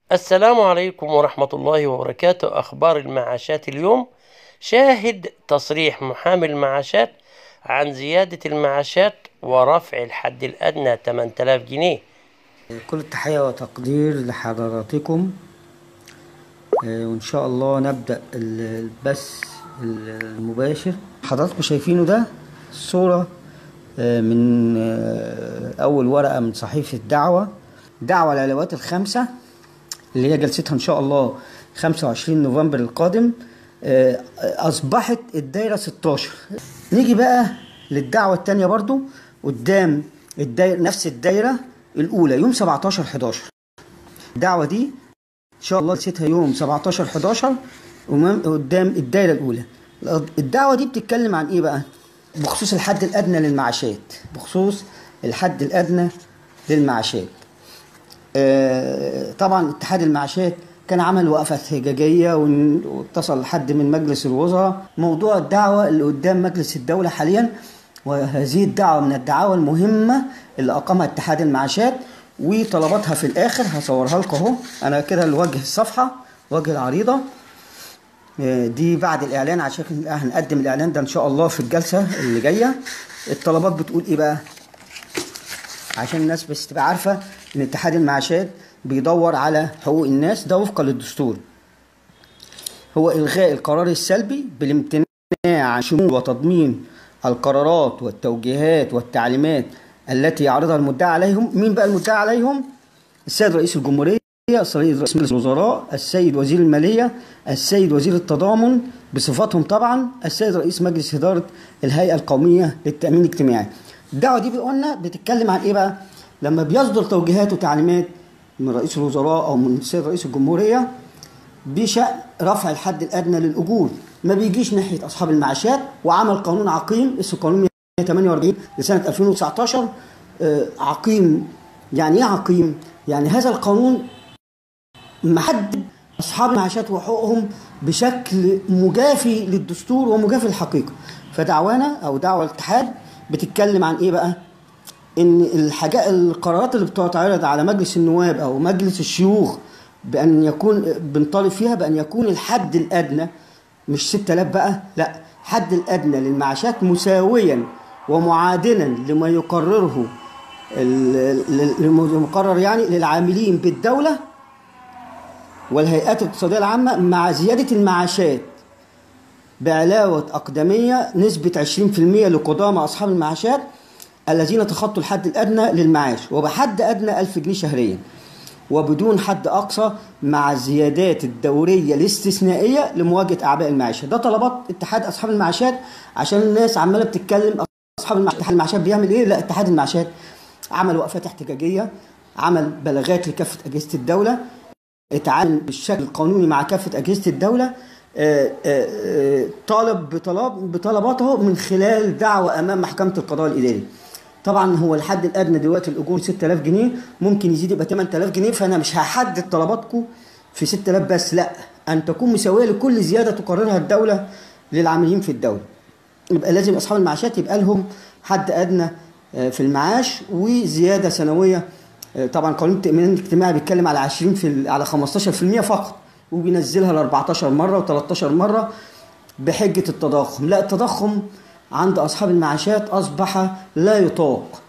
السلام عليكم ورحمة الله وبركاته أخبار المعاشات اليوم شاهد تصريح محامي المعاشات عن زيادة المعاشات ورفع الحد الأدنى 8000 جنيه كل التحية وتقدير لحضراتكم آه، وإن شاء الله نبدأ ال- البث المباشر حضراتكم شايفينه ده صورة آه، من آه، أول ورقة من صحيفة دعوة دعوة العلاوات الخمسة اللي هي جلستها إن شاء الله 25 نوفمبر القادم آه، أصبحت الدايرة 16 نيجي بقى للدعوة التانية برضو قدام الدايرة نفس الدايرة الأولى يوم 17 11 الدعوة دي ان شاء الله نسيتها يوم 17 11 ومام- قدام الدايره الاولى الدعوه دي بتتكلم عن ايه بقى بخصوص الحد الادنى للمعاشات بخصوص الحد الادنى للمعاشات آه، طبعا اتحاد المعاشات كان عمل وقفة احتجاجية ون- واتصل حد من مجلس الوزراء موضوع الدعوة اللي قدام مجلس الدولة حاليا وهذه الدعوة من الدعاوى المهمة اللي أقامها اتحاد المعاشات وطلباتها في الآخر هصورها لكم أهو أنا كده الوجه الصفحة وجه العريضة آه، دي بعد الإعلان عشان هنقدم الإعلان ده إن شاء الله في الجلسة اللي جاية الطلبات بتقول إيه بقى عشان الناس بس تبقى عارفة إن اتحاد المعاشات بيدور على حقوق الناس ده وفقا للدستور هو إلغاء القرار السلبي بالامتناع عن شمول وتضمين القرارات والتوجيهات والتعليمات التي يعرضها المدعى عليهم مين بقى المدعى عليهم السيد رئيس الجمهورية السيد رئيس مجلس الوزراء السيد وزير المالية السيد وزير التضامن بصفتهم طبعا السيد رئيس مجلس إدارة الهيئة القومية للتأمين الاجتماعي الدعوة دي قلنا بتتكلم عن إيه بقى لما بيصدر توجيهات وتعليمات من رئيس الوزراء أو من السيد رئيس الجمهورية بشأن رفع الحد الأدنى للأجور ما بيجيش ناحية أصحاب المعاشات وعمل قانون عقيم اسمه قانون 148 لسنة 2019 آه، عقيم يعني إيه عقيم؟ يعني هذا القانون محدد أصحاب المعاشات وحقوقهم بشكل مجافي للدستور ومجافي للحقيقة فدعوانا أو دعوة الاتحاد بتتكلم عن إيه بقى؟ ان الحاجات القرارات اللي بتتعرض على مجلس النواب او مجلس الشيوخ بان يكون بنطالب فيها بان يكون الحد الادنى مش 6000 بقى لا الحد الادنى للمعاشات مساويا ومعادلا لما يقرره ال- ال- المقرر يعني للعاملين بالدوله والهيئات الاقتصاديه العامه مع زياده المعاشات بعلاوة أقدمية نسبة 20% لقدامى أصحاب المعاشات الذين تخطوا الحد الأدنى للمعاش وبحد أدنى 1000 جنيه شهريا وبدون حد أقصى مع الزيادات الدورية الاستثنائية لمواجهة أعباء المعيشة ده طلبات اتحاد أصحاب المعاشات عشان الناس عمالة بتتكلم أصحاب المعاشات اتحاد المعاشات بيعمل إيه؟ لا اتحاد المعاشات عمل وقفات احتجاجية عمل بلاغات لكافة أجهزة الدولة اتعامل بالشكل القانوني مع كافة أجهزة الدولة آه، آه، آه، طالب بطلب بطلباته من خلال دعوة أمام محكمة القضاء الإداري طبعا هو الحد الأدنى دلوقتي الأجور 6000 جنيه ممكن يزيد يبقى 8000 جنيه فأنا مش هحدد طلباتكم في 6000 بس لا أن تكون مساوية لكل زيادة تقررها الدولة للعاملين في الدولة يبقى لازم أصحاب المعاشات يبقى لهم حد أدنى آه، في المعاش وزيادة سنوية آه، طبعا قانون التأمين الاجتماعي بيتكلم على 20 في ال- على 15% فقط وبينزلها ل 14 مرة و13 مرة بحجة التضخم لا التضخم عند أصحاب المعاشات أصبح لا يطاق